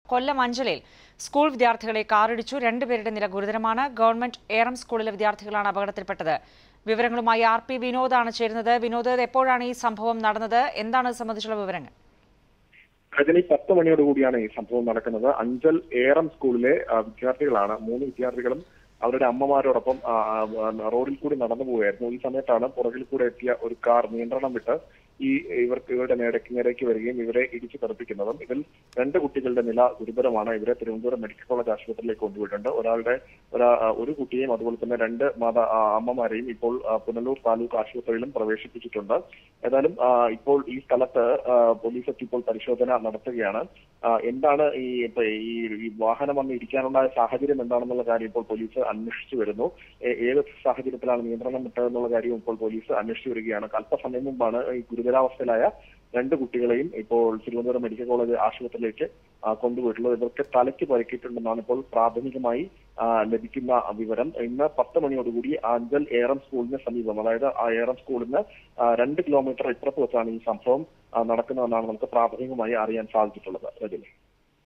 കൊല്ലം അഞ്ചലിൽ school വിദ്യാർത്ഥികളെ കാറിടിച്ചു രണ്ടുപേരുടെ നില ഗുരുതരമാണ് ഗവൺമെന്റ് എയറം സ്കൂളിലെ വിദ്യാർത്ഥികളാണ് അപകടത്തിൽപ്പെട്ടത് വിവരങ്ങളുമായി ആർ പി വിനോദാണ് ചേരുന്നത് വിനോദ് എപ്പോഴാണ് ഈ സംഭവം നടന്നത് എന്താണ് ഇത് സംബന്ധിച്ചുള്ള വിവരങ്ങൾ രജനി പത്ത് മണിയോടുകൂടിയാണ് ഈ സംഭവം നടക്കുന്നത് അഞ്ചൽ ഏറം സ്കൂളിലെ ആ, വിദ്യാർത്ഥികളാണ് മൂന്ന് വിദ്യാർത്ഥികളും അവരുടെ അമ്മമാരോടൊപ്പം ആ, ആ, റോഡിൽ കൂടി നടന്നു പോവുകയായിരുന്നു ഈ സമയത്താണ് പുറകിൽ കൂടെ എത്തിയ ഒരു കാർ നിയന്ത്രണം വിട്ട് ഈ ഇവർക്ക് ഇവരുടെ നേരേക്ക് നേരേക്ക് വരികയും ഇവരെ ഇടിച്ചു തെറിപ്പിക്കുന്നതും ഇതിൽ രണ്ട് കുട്ടികളുടെ നില ഗുരുതരമാണ് ഇവരെ തിരുവനന്തപുരം മെഡിക്കൽ കോളേജ് ആശുപത്രിയിലേക്ക് കൊണ്ടുപോയിട്ടുണ്ട് ഒരാളുടെ ഒരാ ഒരു കുട്ടിയെയും അതുപോലെ തന്നെ രണ്ട് മാതാ ആ, അമ്മമാരെയും ഇപ്പോൾ ആ, പുനലൂർ താലൂക്ക് ആശുപത്രിയിലും പ്രവേശിപ്പിച്ചിട്ടുണ്ട് ഏതായാലും ആ, ഇപ്പോൾ ഈ സ്ഥലത്ത് ആ, പോലീസ് എത്തി ഇപ്പോൾ പരിശോധന നടത്തുകയാണ് ആ, എന്താണ് ഈ ഇപ്പൊ ഈ ഈ വാഹനം വന്ന് ഇരിക്കാനുണ്ടായ സാഹചര്യം എന്താണെന്നുള്ള കാര്യം ഇപ്പോൾ പോലീസ് അന്വേഷിച്ചു വരുന്നു ഏ- ഏത് സാഹചര്യത്തിലാണ് നിയന്ത്രണം വിട്ടതെന്നുള്ള കാര്യം ഇപ്പോൾ പോലീസ് അന്വേഷിച്ചു വരികയാണ് അല്പസമയം മുമ്പാണ് ഈ ഗുരുതരാവസ്ഥയിലായ രണ്ട് കുട്ടികളെയും ഇപ്പോൾ തിരുവനന്തപുരം മെഡിക്കൽ കോളേജ് ആശുപത്രിയിലേക്ക് ആ, കൊണ്ടുപോയിട്ടുള്ളത് ഇവർക്ക് തലയ്ക്ക് പരിക്കിട്ടുണ്ടെന്നാണ് ഇപ്പോൾ പ്രാഥമികമായി ആ, ലഭിക്കുന്ന വിവരം ഇന്ന് പത്ത് മണിയോടുകൂടി അഞ്ചൽ ഏറം സ്കൂളിന് സമീപം അതായത് ആ ഏറം സ്കൂളിന് ആ, രണ്ട് കിലോമീറ്റർ ഇപ്പുറത്ത് വെച്ചാണ് ഈ സംഭവം ആ, നടക്കുന്നതെന്നാണ് നമുക്ക് പ്രാഥമികമായി അറിയാൻ സാധിച്ചിട്ടുള്ളത് രജനി